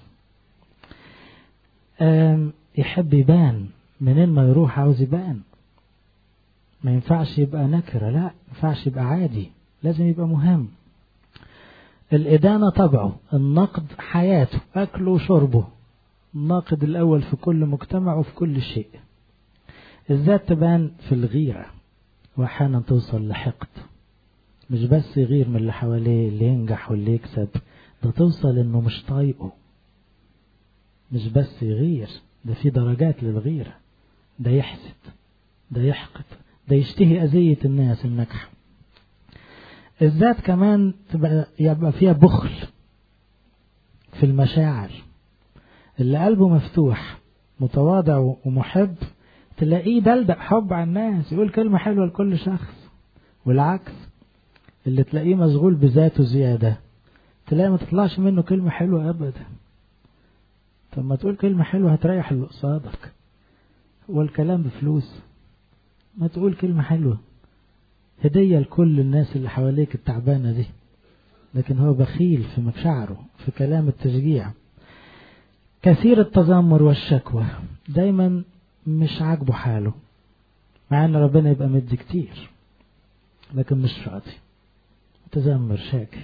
يحب يبان منين ما يروح عاوز يبان ما ينفعش يبقى نكرة لا ما ينفعش يبقى عادي لازم يبقى مهم الإدانة طبعه النقد حياته أكله وشربه الناقد الأول في كل مجتمع وفي كل شيء الذات تبان في الغيرة وأحيانا توصل لحقد مش بس يغير من اللي حواليه اللي ينجح واللي يكسب ده توصل انه مش طايقه مش بس يغير ده في درجات للغيرة ده يحسد ده يحقد ده يشتهي أذية الناس الناجحة الذات كمان تبقى يبقى فيها بخل في المشاعر اللي قلبه مفتوح متواضع ومحب تلاقيه دلدق حب على الناس يقول كلمة حلوة لكل شخص والعكس اللي تلاقيه مشغول بذاته زيادة تلاقي ما تطلعش منه كلمة حلوة أبدا طب ما تقول كلمة حلوة هتريح اللي قصادك والكلام بفلوس ما تقول كلمة حلوة هدية لكل الناس اللي حواليك التعبانة دي لكن هو بخيل في مشاعره في كلام التشجيع كثير التذمر والشكوى دايما مش عاجبه حاله مع ان ربنا يبقى مدي كتير لكن مش راضي متذمر شاكي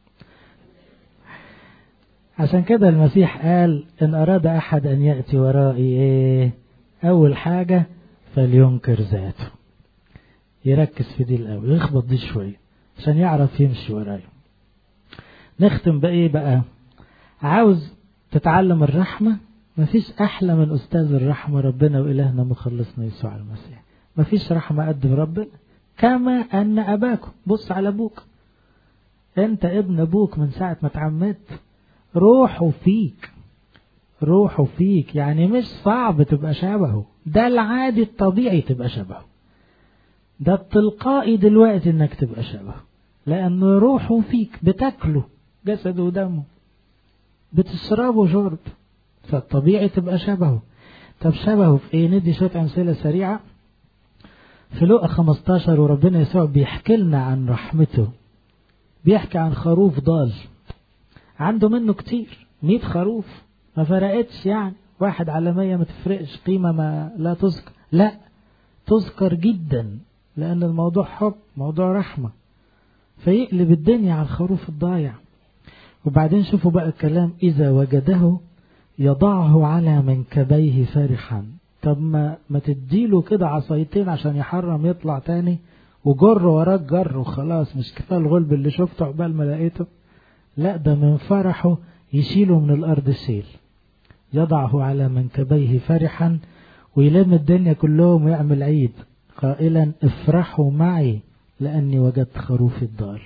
عشان كده المسيح قال ان اراد احد ان ياتي ورائي ايه اول حاجه فلينكر ذاته يركز في دي الاول يخبط دي شويه عشان يعرف يمشي ورايا نختم بايه بقى عاوز تتعلم الرحمه مفيش احلى من استاذ الرحمه ربنا والهنا مخلصنا يسوع المسيح مفيش رحمه قد ربنا كما ان اباكم بص على ابوك انت ابن ابوك من ساعه ما اتعمدت روحه فيك روحه فيك يعني مش صعب تبقى شبهه ده العادي الطبيعي تبقى شبهه ده التلقائي دلوقتي انك تبقى شبهه لانه روحه فيك بتاكله جسده ودمه بتشربه شرب فالطبيعي تبقى شبهه طب شبهه في ايه ندي شويه امثله سريعه في لقا 15 وربنا يسوع بيحكي لنا عن رحمته بيحكي عن خروف ضال عنده منه كتير 100 خروف ما فرقتش يعني واحد على مية ما تفرقش قيمة ما لا تذكر لا تذكر جدا لأن الموضوع حب موضوع رحمة فيقلب الدنيا على الخروف الضايع وبعدين شوفوا بقى الكلام إذا وجده يضعه على منكبيه فرحا طب ما ما تديله كده عصايتين عشان يحرم يطلع تاني وجر وراك جر وخلاص مش كفايه الغلب اللي شفته عقبال ما لقيته لا ده من فرحه يشيله من الارض شيل يضعه على منكبيه فرحا ويلم الدنيا كلهم ويعمل عيد قائلا افرحوا معي لاني وجدت خروفي الضال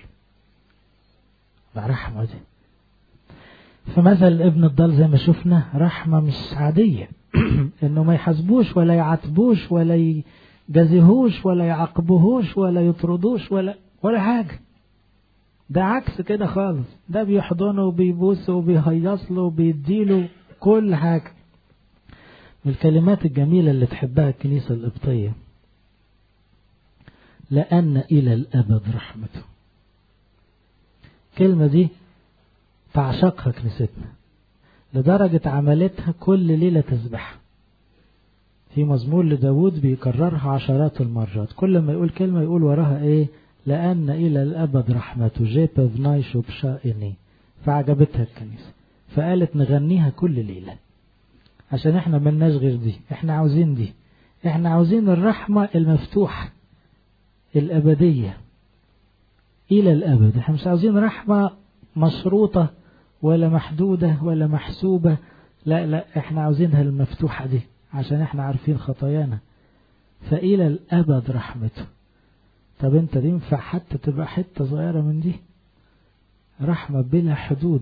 رحمة دي فمثل ابن الضال زي ما شفنا رحمة مش عادية انه ما يحاسبوش ولا يعاتبوش ولا يجازيهوش ولا يعاقبوهوش ولا يطردوش ولا ولا حاجة ده عكس كده خالص ده بيحضنه وبيبوسه وبيهيص له وبيديله كل حاجة من الكلمات الجميلة اللي تحبها الكنيسة القبطية لأن إلى الأبد رحمته الكلمة دي تعشقها كنيستنا لدرجة عملتها كل ليلة تسبح في مزمور لداود بيكررها عشرات المرات كل ما يقول كلمة يقول وراها ايه لأن إلى الأبد رحمته جيب بنايشو بشائني فعجبتها الكنيسة فقالت نغنيها كل ليلة عشان احنا ملناش غير دي احنا عاوزين دي احنا عاوزين الرحمة المفتوحة الأبدية إلى الأبد احنا مش عاوزين رحمة مشروطة ولا محدودة ولا محسوبة لا لا احنا عاوزينها المفتوحة دي عشان احنا عارفين خطايانا فإلى الأبد رحمته طب انت ينفع حتى تبقى حتة صغيرة من دي رحمة بلا حدود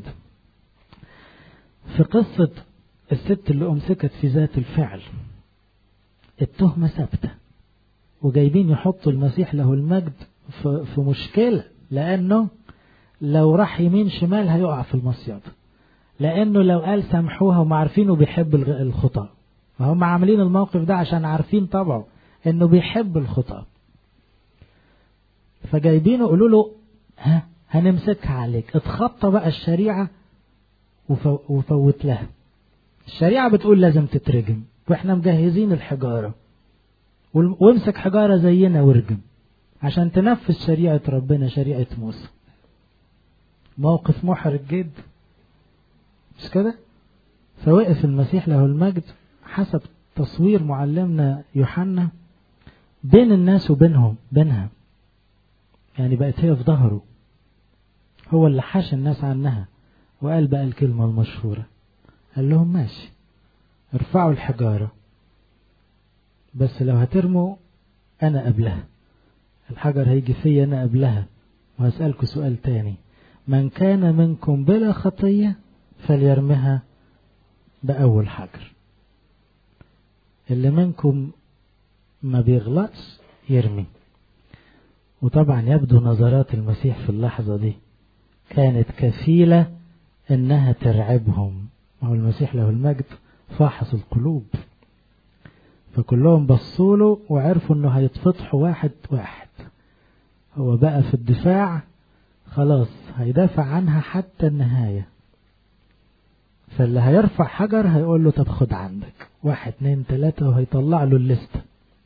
في قصة الست اللي أمسكت في ذات الفعل التهمة ثابتة وجايبين يحطوا المسيح له المجد في مشكلة لأنه لو راح يمين شمال هيقع في المصيد لأنه لو قال سامحوها وما عارفينه بيحب الخطأ فهم عاملين الموقف ده عشان عارفين طبعه انه بيحب الخطأ فجايبينه يقولوا له ها هنمسكها عليك اتخطى بقى الشريعة وفوت لها الشريعة بتقول لازم تترجم واحنا مجهزين الحجارة وامسك حجارة زينا وارجم عشان تنفذ شريعة ربنا شريعة موسى موقف محرج جدا مش كده فوقف المسيح له المجد حسب تصوير معلمنا يوحنا بين الناس وبينهم بينها يعني بقت هي في ظهره هو اللي حاش الناس عنها وقال بقى الكلمة المشهورة قال لهم ماشي ارفعوا الحجارة بس لو هترموا أنا قبلها الحجر هيجي فيا أنا قبلها وهسألكوا سؤال تاني من كان منكم بلا خطية فليرمها بأول حجر اللي منكم ما بيغلطش يرمي وطبعا يبدو نظرات المسيح في اللحظة دي كانت كفيلة انها ترعبهم هو المسيح له المجد فاحص القلوب فكلهم بصوا له وعرفوا انه هيتفضحوا واحد واحد هو بقى في الدفاع خلاص هيدافع عنها حتى النهاية فاللي هيرفع حجر هيقول له طب خد عندك واحد اتنين تلاتة وهيطلع له الليستة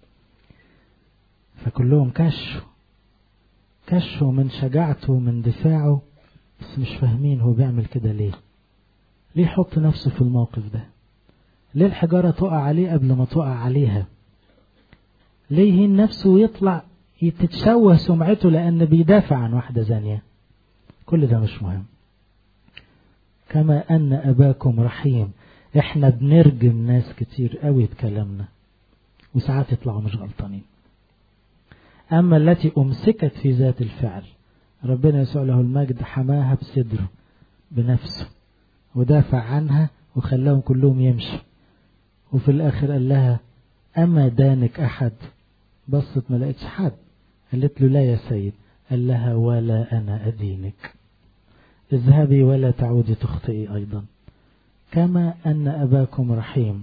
فكلهم كشوا كشوا من شجاعته ومن دفاعه بس مش فاهمين هو بيعمل كده ليه ليه يحط نفسه في الموقف ده ليه الحجارة تقع عليه قبل ما تقع عليها ليه يهين نفسه ويطلع تتشوه سمعته لأن بيدافع عن واحدة زانية كل ده مش مهم كما أن أباكم رحيم احنا بنرجم ناس كتير قوي بكلامنا وساعات يطلعوا مش غلطانين أما التي أمسكت في ذات الفعل ربنا يسوع له المجد حماها بصدره بنفسه ودافع عنها وخلاهم كلهم يمشوا وفي الآخر قال لها أما دانك أحد بصت ما لقيتش حد قالت له لا يا سيد قال لها ولا أنا أدينك اذهبي ولا تعودي تخطئي أيضا كما أن أباكم رحيم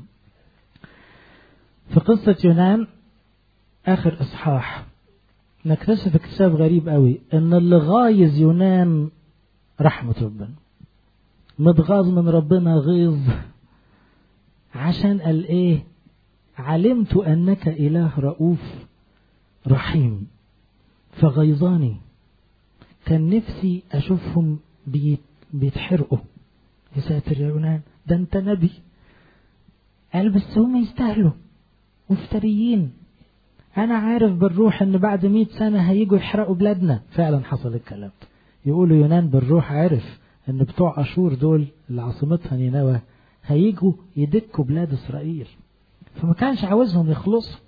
في قصة يونان آخر إصحاح نكتشف اكتشاف غريب قوي ان اللي غايز يونان رحمة ربنا متغاظ من ربنا غيظ عشان قال ايه علمت انك اله رؤوف رحيم فغيظاني كان نفسي اشوفهم بيت بيتحرقوا يا ساتر يا يونان ده انت نبي قال بس هم يستاهلوا مفتريين أنا عارف بالروح إن بعد مئة سنة هيجوا يحرقوا بلادنا فعلا حصل الكلام يقولوا يونان بالروح عارف إن بتوع أشور دول اللي عاصمتها نينوى هيجوا يدكوا بلاد إسرائيل فما كانش عاوزهم يخلصوا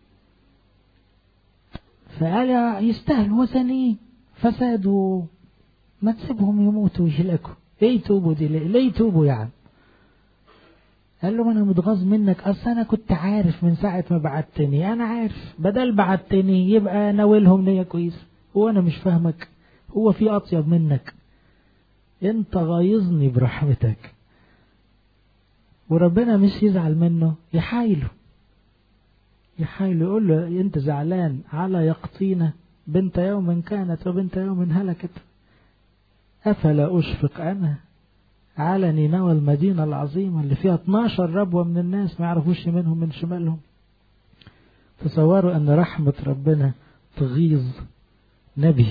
فقال يستاهلوا وثنيين فسادوا ما تسيبهم يموتوا ويهلكوا ليه يتوبوا دي ليه, ليه يتوبوا يعني قال له انا متغاظ منك اصل انا كنت عارف من ساعه ما بعتني انا عارف بدل بعتني يبقى ناولهم نيه كويسه هو انا مش فاهمك هو في اطيب منك انت غايظني برحمتك وربنا مش يزعل منه يحايله يحايله يقول له انت زعلان على يقطينة بنت يوم كانت وبنت يوم هلكت افلا اشفق انا على نينوى المدينة العظيمة اللي فيها 12 ربوة من الناس ما يعرفوش يمينهم من شمالهم تصوروا أن رحمة ربنا تغيظ نبي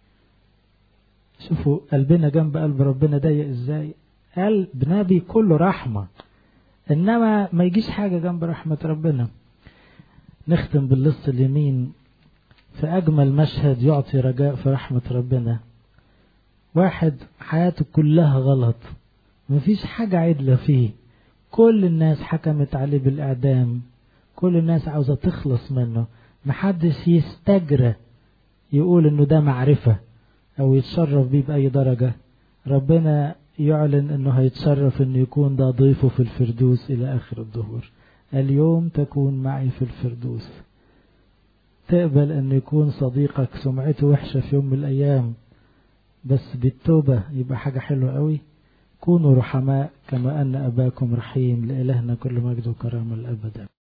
شوفوا قلبنا جنب قلب ربنا ضيق ازاي قلب نبي كله رحمة إنما ما يجيش حاجة جنب رحمة ربنا نختم باللص اليمين في أجمل مشهد يعطي رجاء في رحمة ربنا واحد حياته كلها غلط مفيش حاجة عدلة فيه كل الناس حكمت عليه بالإعدام كل الناس عاوزة تخلص منه محدش يستجرى يقول انه ده معرفة او يتشرف بيه بأي درجة ربنا يعلن انه هيتشرف انه يكون ده ضيفه في الفردوس الى اخر الظهور اليوم تكون معي في الفردوس تقبل انه يكون صديقك سمعته وحشة في يوم من الايام بس بالتوبة يبقى حاجة حلوة قوي كونوا رحماء كما أن أباكم رحيم لإلهنا كل مجد وكرامة الأبد